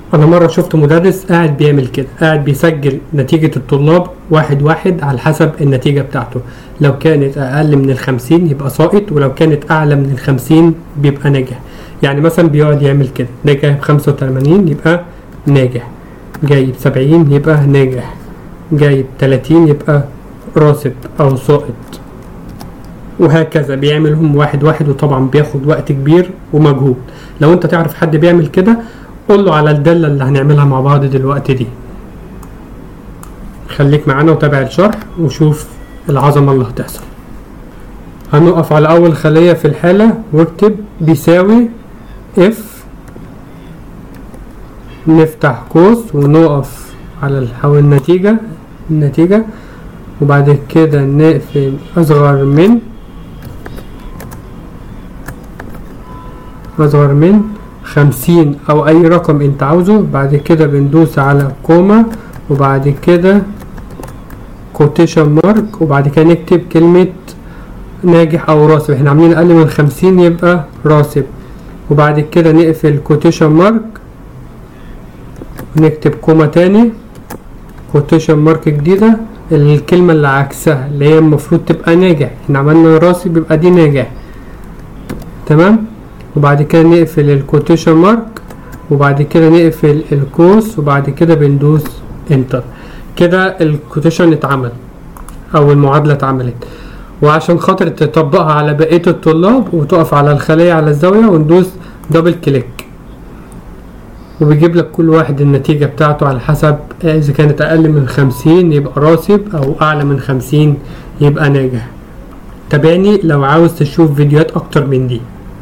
انا مرة شفت مدرس قاعد بيعمل كده قاعد بيسجل نتيجة الطلاب واحد واحد على حسب النتيجة بتاعته لو كانت اقل من الخمسين يبقى ساقط ولو كانت اعلى من الخمسين بيبقى ناجح يعني مثلا بيقعد يعمل كده ده جايب خمسة وتمانين يبقى ناجح جايب سبعين يبقى ناجح جايب تلاتين يبقى راسب او ساقط وهكذا بيعملهم واحد واحد وطبعا بياخد وقت كبير ومجهود لو انت تعرف حد بيعمل كده قول له على الدالة اللي هنعملها مع بعض دلوقتي دي خليك معانا وتابع الشرح وشوف العظمة اللي هتحصل هنقف على أول خلية في الحالة واكتب بيساوي اف نفتح قوس ونقف على الحول النتيجة النتيجة وبعد كده نقفل أصغر من أصغر من خمسين أو أي رقم أنت عاوزه بعد كده بندوس على كوما وبعد كده كوتيشن مارك وبعد كده نكتب كلمة ناجح أو راسب احنا عاملين أقل من خمسين يبقى راسب وبعد كده نقفل كوتيشن مارك ونكتب كوما تاني كوتيشن مارك جديدة الكلمة اللي عكسها اللي هي المفروض تبقى ناجح احنا عملنا راسب يبقى دي ناجح تمام وبعد كده نقفل الكوتيشن مارك وبعد كده نقفل القوس وبعد كده بندوس انتر كده الكوتيشن اتعمل او المعادلة اتعملت وعشان خاطر تطبقها على بقية الطلاب وتقف على الخلية على الزاوية وندوس دبل كليك وبيجيب لك كل واحد النتيجة بتاعته على حسب إذا كانت أقل من خمسين يبقى راسب أو أعلى من خمسين يبقى ناجح تابعني لو عاوز تشوف فيديوهات أكتر من دي